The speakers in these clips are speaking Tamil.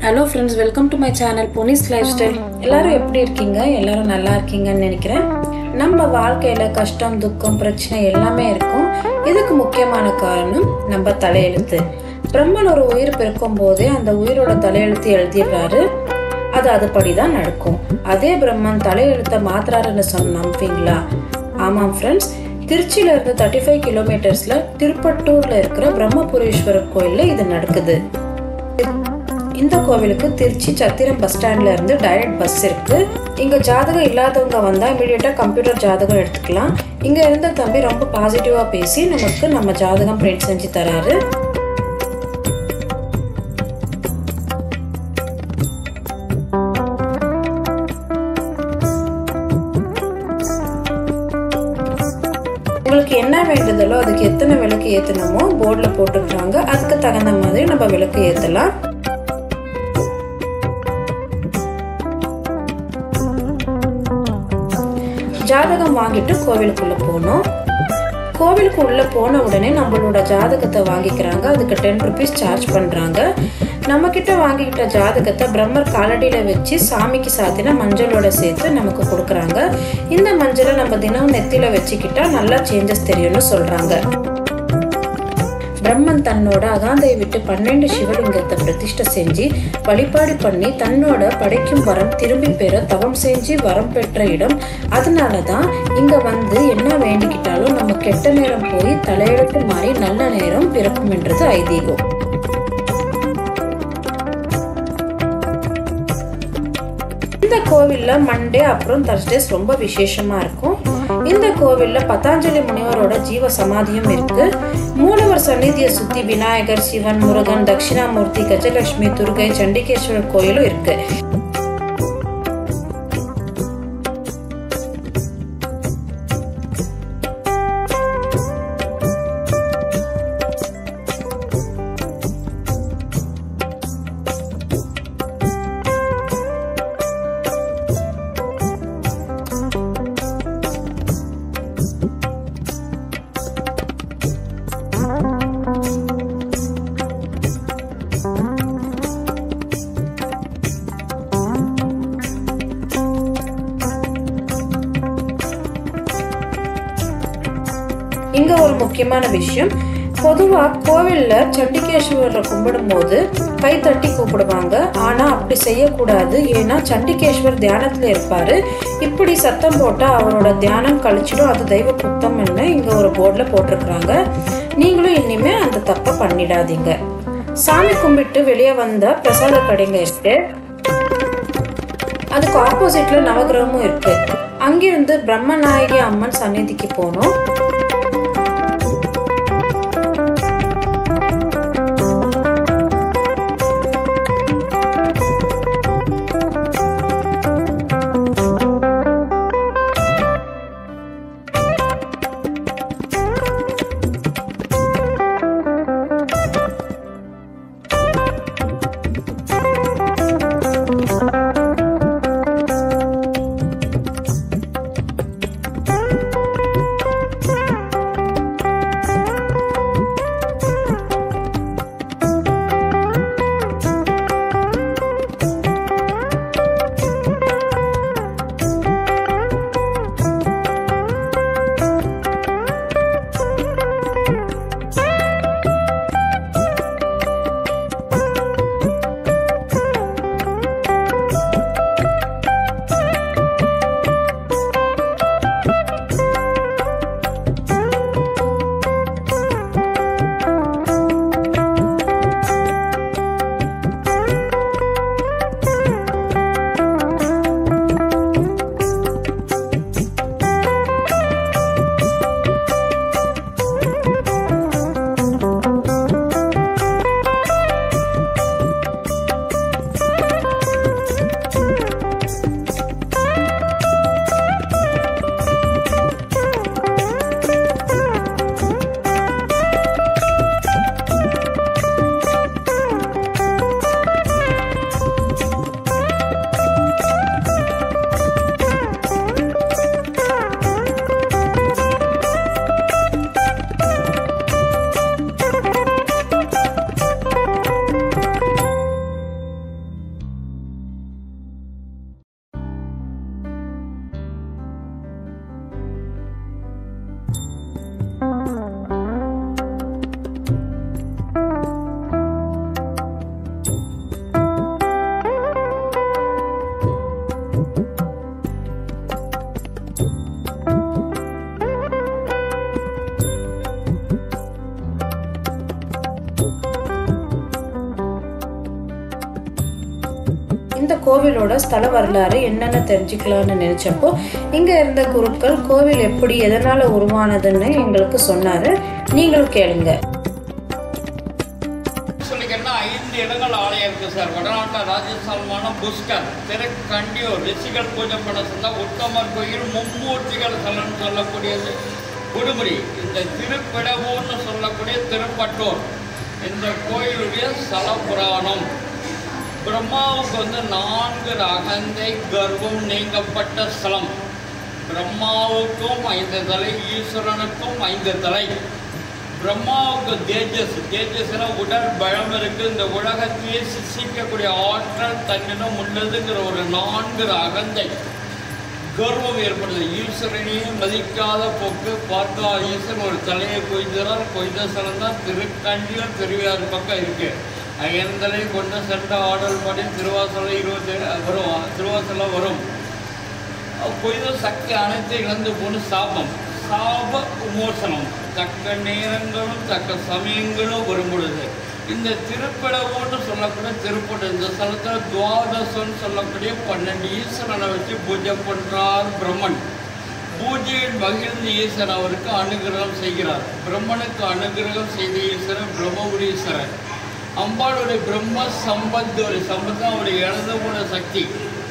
Hello friends welcome to my channel Bonis lifestyle எல்லாரும் எப்படி இருக்கீங்க எல்லாரும் நல்லா இருக்கீங்கன்னு நினைக்கிறேன் நம்ம வாழ்க்கையில கஷ்டம் துக்கம் பிரச்சனை எல்லாமே இருக்கும் இதுக்கு முக்கியமான காரணம் நம்ம தலையெழுத்து பிரம்மன் ஒரு உயிர் பிறக்கும் போதே அந்த உயிரோட தலையெழுத்து எழுதிடுறாரு அது அதுபடி தான் நடக்கும் அதே பிரம்மன் தலையெழுத்தை மாத்துறாருன்னு சொன்ன நம்புவீங்களா ஆமாம் ஃப்ரெண்ட்ஸ் திருச்சியில இருந்து தேர்ட்டி ஃபைவ் கிலோமீட்டர்ஸ்ல திருப்பட்டூர்ல இருக்கிற பிரம்மபுரீஸ்வரர் கோயில்ல இது நடக்குது இந்த கோவிலுக்கு திருச்சி சத்திரம் பஸ் ஸ்டாண்ட்ல இருந்து டைரக்ட் பஸ் இருக்கு இங்க ஜாதகம் இல்லாதவங்க வந்தா இமீடியட்டா கம்ப்யூட்டர் ஜாதகம் எடுத்துக்கலாம் இங்க இருந்த தம்பி ரொம்ப பாசிட்டிவா பேசி நமக்கு நம்ம ஜாதகம் பிரிண்ட் செஞ்சு தராரு உங்களுக்கு என்ன வேண்டுதலோ அதுக்கு எத்தனை விளக்கு ஏற்றணுமோ போர்டில் போட்டுக்கிறாங்க அதுக்கு தகுந்த மாதிரி நம்ம விளக்கு ஏற்றலாம் ஜாதகம் வாங்கிட்டு கோவிலுக்குள்ள போனோம் கோவிலுக்கு உள்ள போன உடனே நம்மளோட ஜாதகத்தை வாங்கிக்கிறாங்க அதுக்கு டென் ருபீஸ் சார்ஜ் பண்றாங்க நம்ம கிட்ட வாங்கிக்கிட்ட ஜாதகத்தை பிரம்மர் காலடியில வச்சு சாமிக்கு சாத்தின மஞ்சளோட சேர்த்து நமக்கு கொடுக்குறாங்க இந்த மஞ்சளை நம்ம தினம் நெத்தியில வச்சுக்கிட்டா நல்லா சேஞ்சஸ் தெரியும்னு சொல்றாங்க பிரம்மன் தன்னோட அகாந்தையை விட்டு பன்னெண்டு சிவலிங்கத்தை பிரதிஷ்டை செஞ்சு வழிபாடு பண்ணி தன்னோட படைக்கும் வரம் திரும்பி பெற தவம் செஞ்சு வரம் பெற்ற இடம் அதனால தான் இங்க வந்து என்ன வேண்டிக்கிட்டாலும் நம்ம கெட்ட நேரம் போய் தலையெழுத்து மாறி நல்ல நேரம் பிறக்கும் என்றது ஐதீகம் இந்த கோவில்ல மண்டே அப்புறம் தர்ஸ்டேஸ் ரொம்ப விசேஷமா இருக்கும் இந்த கோவில்ல பதாஞ்சலி முனிவரோட ஜீவ சமாதியும் இருக்கு மூலவர் சந்நிதியை சுத்தி விநாயகர் சிவன் முருகன் தட்சிணாமூர்த்தி கஜலட்சுமி துர்கை சண்டிகேஸ்வரர் கோயிலும் இருக்கு இங்க ஒரு முக்கியமான விஷயம் பொதுவா கோவில்ல சண்டிகேஸ்வரரை கும்பிடும் போது கை தட்டி கூப்பிடுவாங்க ஆனா அப்படி செய்யக்கூடாது ஏன்னா சண்டிகேஸ்வர் தியானத்துல இருப்பாரு இப்படி சத்தம் போட்டா அவரோட தியானம் கழிச்சிடும் அது தெய்வ குத்தம்னு இங்க ஒரு போர்டுல போட்டிருக்கிறாங்க நீங்களும் இனிமே அந்த தப்பை பண்ணிடாதீங்க சாமி கும்பிட்டு வெளியே வந்த பிரசாத கடைங்க இருக்கு அதுக்கு ஆப்போசிட்ல நவகிரகமும் இருக்கு அங்கிருந்து பிரம்மநாயகி அம்மன் சந்நிதிக்கு போனோம் கோவிலோட ஸ்தல வரலாறு என்னென்ன தெரிஞ்சுக்கலாம்னு நினைச்சப்போ இங்க இருந்த குருக்கள் கோவில் எப்படி எதனால உருவானதுன்னு எங்களுக்கு சொன்னாரு நீங்களும் கேளுங்க சொல்லிக்கிறேன்னா ஐந்து இடங்கள் ஆலயம் இருக்கு சார் வடநாட்டு ராஜஸ்தானமான புஷ்கர் திருக்கண்டியூர் ரிஷிகள் பூஜை பண்ண சொன்னா உத்தமர் கோயில் மும்மூர்த்திகள் ஸ்தலம்னு சொல்லக்கூடியது குடுமுடி இந்த திருப்பிடவூர்னு சொல்லக்கூடிய திருப்பட்டூர் இந்த கோயிலுடைய ஸ்தல புராணம் பிரம்மாவுக்கு வந்து நான்கு அகந்தை கர்வம் நீங்கப்பட்ட ஸ்தலம் பிரம்மாவுக்கும் ஐந்து தலை ஈஸ்வரனுக்கும் ஐந்து தலை பிரம்மாவுக்கு தேஜஸ் தேஜஸ்னா உடல் பலம் இருக்கு இந்த உலகத்தையே சிசிக்கக்கூடிய ஆற்றல் தன்னிடம் உள்ளதுங்கிற ஒரு நான்கு அகந்தை கர்வம் ஏற்படுது ஈஸ்வரனையே மதிக்காத போக்கு பார்த்தா ஈஸ்வரன் ஒரு தலையை கொய்தார் கொய்த ஸ்தலம் தான் திருக்கண்டியூர் திருவையாறு பக்கம் இருக்கு ஐயந்தலை கொண்ட சென்ற ஆடல் படி திருவாசலம் இருபத்தி வரும் திருவாசலம் வரும் கொய்த சக்தி அனைத்து இழந்து போன சாபம் சாப விமோசனம் தக்க நேரங்களும் தக்க சமயங்களும் வரும் பொழுது இந்த திருப்படவோன்னு சொல்லக்கூடிய திருப்பட இந்த ஸ்தலத்தில் துவாதசம்னு சொல்லக்கூடிய பன்னெண்டு ஈஸ்வரனை வச்சு பூஜை பண்றார் பிரம்மன் பூஜையில் மகிழ்ந்த ஈஸ்வரன் அவருக்கு அனுகிரகம் செய்கிறார் பிரம்மனுக்கு அனுகிரகம் செய்த ஈஸ்வரன் பிரம்மபுரீஸ்வரன் அம்பாளுடைய பிரம்ம சம்பத் ஒரு சம்பத் அவருடைய இழந்து போன சக்தி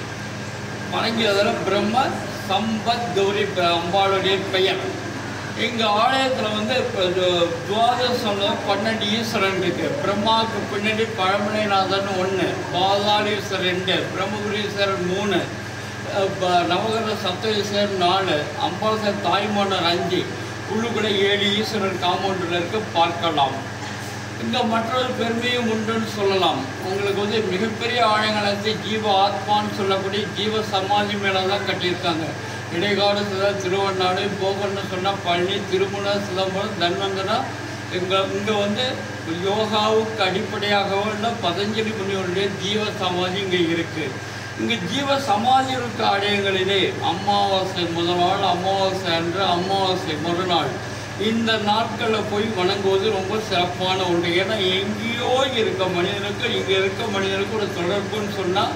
வணங்கியதில் பிரம்ம சம்பத் கௌரி ப- அம்பாளுடைய பெயர் எங்கள் ஆலயத்தில் வந்து இப்போ துவாதசம் பன்னெண்டு ஈஸ்வரன் இருக்கு பிரம்மாவுக்கு பின்னாடி பழமலைநாதன் ஒன்று பாதாளீஸ்வரர் ரெண்டு பிரம்மபுரீஸ்வரர் மூணு அஹ் ப- நவகிரக சப்தஈஸ்வரர் நாலு அம்பாசர் தாய்மானர் அஞ்சு உள்ளுக்குள்ள ஏழு ஈஸ்வரன் காம்பவுண்டில் இருக்கு பார்க்கலாம் இங்கே மற்றொரு பெருமையும் உண்டுன்னு சொல்லலாம் உங்களுக்கு வந்து மிகப்பெரிய ஆழங்களத்தை ஜீவ ஆத்மான்னு சொல்லக்கூடிய ஜீவ சமாதி மேலே தான் கட்டியிருக்காங்க இடைக்காடு சிதா திருவண்ணாடு போகன்னு சொன்னால் பழனி திருமண சிதம்பரம் தன்வந்தனா இங்கே இங்கே வந்து யோகாவுக்கு அடிப்படையாக உள்ள பதஞ்சலி முனிவருடைய ஜீவ சமாதி இங்கே இருக்குது இங்கே ஜீவ சமாதி இருக்க ஆலயங்களிலே அமாவாசை முதல் நாள் அமாவாசை அன்று அமாவாசை மறுநாள் இந்த நாட்களில் போய் வணங்குவது ரொம்ப சிறப்பான ஒன்று ஏன்னா எங்கேயோ இருக்க மனிதனுக்கு இங்கே இருக்க மனிதனுக்கு ஒரு தொடர்புன்னு சொன்னால்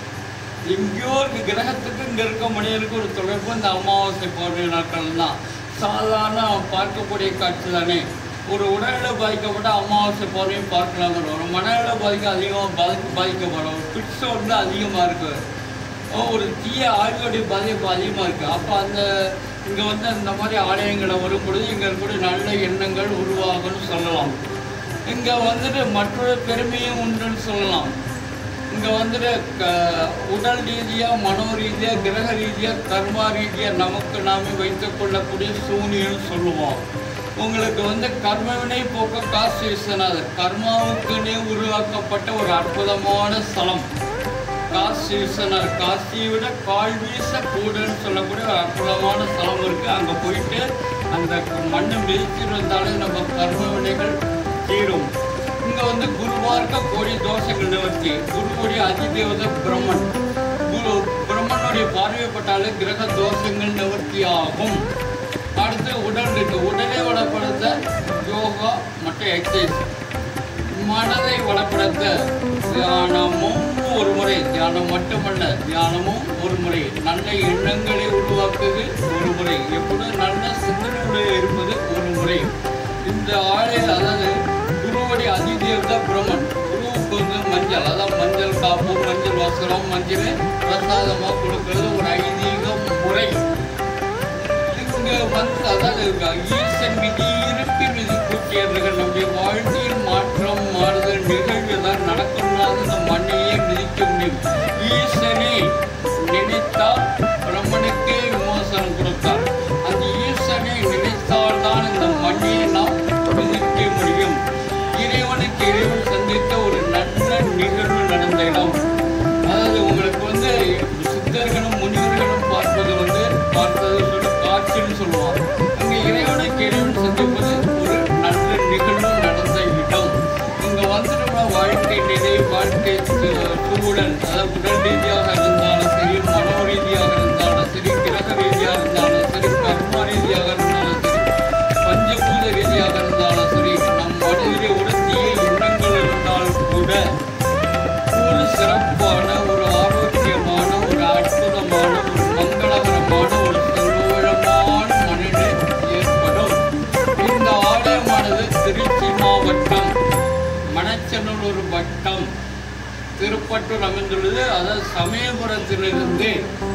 எங்கேயோ இருக்க கிரகத்துக்கு இங்கே இருக்க மனிதனுக்கு ஒரு தொடர்பு இந்த அமாவாசை பௌர்ணமி நாட்கள் தான் சாதாரண பார்க்கக்கூடிய காட்சி தானே ஒரு உடலில் பாதிக்கப்பட்ட அமாவாசை பௌர்ணமி பார்க்கலாம் ஒரு மனநிலை பாதிக்க அதிகமாக பாதி பாதிக்கப்படும் ஒரு பிட்ஸ் வந்து அதிகமாக இருக்குது ஒரு தீய ஆய்வுடைய பாதிப்பு அதிகமாக இருக்குது அப்போ அந்த இங்கே வந்து அந்த மாதிரி ஆலயங்களை வரும் பொழுது இங்கே இருக்கக்கூடிய நல்ல எண்ணங்கள் உருவாகும்னு சொல்லலாம் இங்கே வந்துட்டு மற்றொரு பெருமையும் உண்டுன்னு சொல்லலாம் இங்கே வந்துட்டு க உடல் ரீதியாக மனோ ரீதியாக கிரக ரீதியாக கர்மா ரீதியாக நமக்கு நாமே வைத்துக் கொள்ளக்கூடிய சூனியம்னு சொல்லுவோம் உங்களுக்கு வந்து கர்மவினை போக்க காசு விஸ்வநாதர் கர்மாவுக்குன்னே உருவாக்கப்பட்ட ஒரு அற்புதமான ஸ்தலம் காசி விஸ்வநாதர் காசியை விட கால் வீச கூடுன்னு சொல்லக்கூடிய ஒரு அற்புதமான ஸ்தலம் இருக்கு அங்கே போயிட்டு அந்த மண்ணை மிதிச்சுட்டு வந்தாலே நம்ம கர்ம வினைகள் தீரும் இங்கே வந்து குருவார்க்க கோடி தோஷங்கள் நிவர்த்தி குருவுடைய அதிதேவதை பிரம்மன் குரு பிரம்மனுடைய பார்வைப்பட்டாலே கிரக தோஷங்கள் நிவர்த்தி ஆகும் அடுத்து உடல் இருக்கு உடலை வளப்படுத்த யோகா மற்றும் எக்ஸசைஸ் மனதை வளப்படுத்த தியானமும் ஒரு முறை தியானம் மட்டுமல்ல தியானமும் ஒரு முறை நல்ல எண்ணங்களை உருவாக்குவது ஒரு முறை எப்பொழுதும் நல்ல சிந்தனையுடைய இருப்பது ஒரு முறை இந்த ஆலய அதாவது குருவுடைய அதிதேவத பிரம்மன் குருவுக்கு வந்து மஞ்சள் அதாவது மஞ்சள் காப்பு மஞ்சள் வசனம் மஞ்சள் பிரசாதமாக கொடுக்கிறது ஒரு ஐதீக முறை இங்க வந்து அதாவது ஈசன் விதி இருப்பி விதி கூட்டியவர்கள் நம்முடைய வாழ்க்கையில் மாற்றம் மாறுதல் நிகழ்வு தான் நடக்கணும்னா இந்த மண்ணையே மிதிக்க முடியும் ஈசனே நினைத்தால் பிரம்மனுக்கே விமோசனம் கொடுத்தார் அந்த ஈசனை நினைத்தால் தான் இந்த மண்ணையை நாம் மிதிக்க முடியும் இறைவனுக்கு இறைவன் சந்தித்த ஒரு நல்ல நிகழ்வு நடந்த இடம் அதாவது உங்களுக்கு வந்து சித்தர்களும் முனிவர்களும் பார்ப்பது வந்து பார்த்தது சொல்லி காட்சின்னு சொல்லுவாங்க அங்கே இறைவனுக்கு இறைவன் சந்திப்பது ஒரு நல்ல நிகழ்வு நடந்த இடம் இங்கே வந்துட்டோம்னா வாழ்க்கை நிலை வாழ்க்கை சு- சூழல் அதாவது உடல் ரீதியாக இருந்தாலும் சரி மனோ ரீதியாக இருந்தாலும் சரி கிரக ரீதியாக இருந்தாலும் சரி கர்ம ரீதியாக இருந்தாலும் சரி பஞ்சபூத ரீதியாக இருந்தாலும் சரி நம் மனதிலே உடத்திய எண்ணங்கள் இருந்தாலும் கூட ஒரு சிறப்பான ஒரு ஆரோக்கியமான அதாவது சமயபுரத்திலிருந்து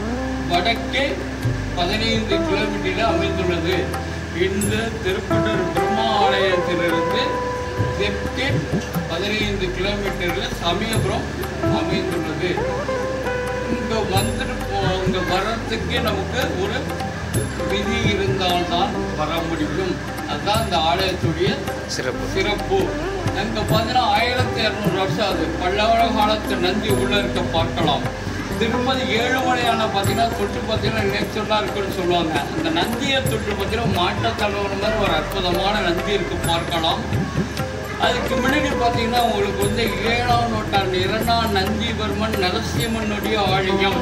வடக்கே பதினைந்து கிலோமீட்டரில் அமைந்துள்ளது இந்த திருப்பட்டூர் பிரம்மா ஆலயத்திலிருந்து தெற்கே பதினைந்து கிலோமீட்டரில் சமயபுரம் அமைந்துள்ளது இங்கே வந்துட்டு போ இங்கே வர்றதுக்கே நமக்கு ஒரு விதி இருந்தால்தான் வர முடியும் அதுதான் இந்த ஆலயத்துடைய சிறப்பு சிறப்பு அங்கே பார்த்தீங்கன்னா ஆயிரத்தி இரநூறு வருஷம் அது பல்லவர காலத்து நந்தி உள்ள இருக்க பார்க்கலாம் திருப்பதி ஏழுமலையான பார்த்தீங்கன்னா தொட்டு பார்த்தீங்கன்னா நேச்சுரலாக இருக்குன்னு சொல்லுவாங்க அந்த நந்தியை தொட்டு பார்த்தீங்கன்னா மாற்றத்தலைவர் மாதிரி ஒரு அற்புதமான நந்தி இருக்கு பார்க்கலாம் அதுக்கு முன்னாடி பார்த்தீங்கன்னா உங்களுக்கு வந்து ஏழாம் நூற்றாண்டு இரண்டாம் நந்திவர்மன் நரசிம்மனுடைய ஆலயம்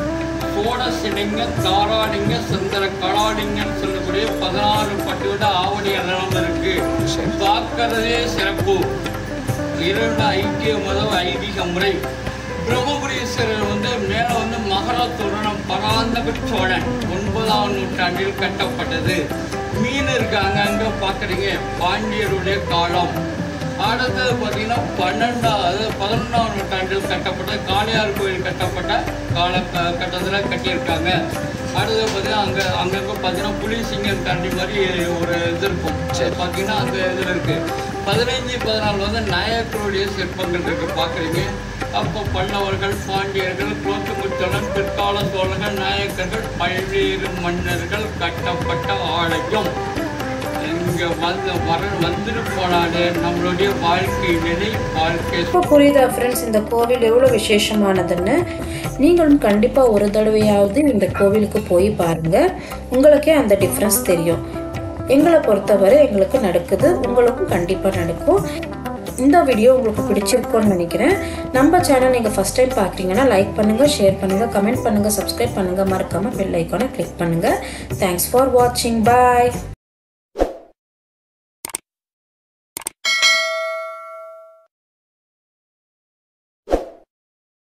சோடசிலிங்க தாராலிங்க சுந்தர கலாலிங்கன்னு சொல்லக்கூடிய பதினாறு பட்டுவிட ஆவணி எல்லாம் இருக்கு சரி. பார்க்கறதே சிறப்பு இரண்டு ஐக்கிய மதம் ஐதீக முறை பிரம்மபுரீஸ்வரர் வந்து மேலே வந்து மகர தோரணம் பராந்தக சோழன் ஒன்பதாம் நூற்றாண்டில் கட்டப்பட்டது மீன் இருக்காங்க அங்கே பார்க்குறீங்க பாண்டியருடைய காலம் அடுத்தது பார்த்தீங்கன்னா பன்னெண்டாவது பதினொன்றாம் நூற்றாண்டில் கட்டப்பட்ட காளையார் கோயில் கட்டப்பட்ட கால க- கட்டத்தில் கட்டியிருக்காங்க அடுத்தது பார்த்தீங்கன்னா அங்கே அங்கங்கே பார்த்தீங்கன்னா புலி சிங்கம் தாண்டி மாதிரி ஒரு இது இருக்கும் அது பார்த்தீங்கன்னா அந்த இதில் இருக்குது பதினைஞ்சு பதினாலு வந்து நாயக்கருடைய சிற்பங்கள் இருக்கு பார்க்குறீங்க அப்போ பல்லவர்கள் பாண்டியர்கள் குலோத்துங்குச்சோழன் பிற்கால சோழர்கள் நாயக்கர்கள் பல்வேறு மன்னர்கள் கட்டப்பட்ட ஆலயம் இங்கே வந்து வர வந்துட்டு போனாலே நம்மளுடைய வாழ்க்கை நிலை வாழ்க்கை இப்போ புரியுதா ஃப்ரெண்ட்ஸ் இந்த கோவில் எவ்வளோ விசேஷமானதுன்னு நீங்களும் கண்டிப்பாக ஒரு தடவையாவது இந்த கோவிலுக்கு போய் பாருங்க உங்களுக்கே அந்த டிஃப்ரென்ஸ் தெரியும் எங்களை பொறுத்தவரை எங்களுக்கு நடக்குது உங்களுக்கும் கண்டிப்பாக நடக்கும் இந்த வீடியோ உங்களுக்கு பிடிச்சிருக்கும்னு நினைக்கிறேன் நம்ம சேனல் நீங்கள் ஃபஸ்ட் டைம் பார்க்குறீங்கன்னா லைக் பண்ணுங்கள் ஷேர் பண்ணுங்கள் கமெண்ட் பண்ணுங்கள் சப்ஸ்கிரைப் பண்ணுங்கள் மறக்காமல் பெல் ஐக்கானை கிளிக் பண்ணுங்கள் தேங்க்ஸ் ஃபார் வாட்சிங் பாய்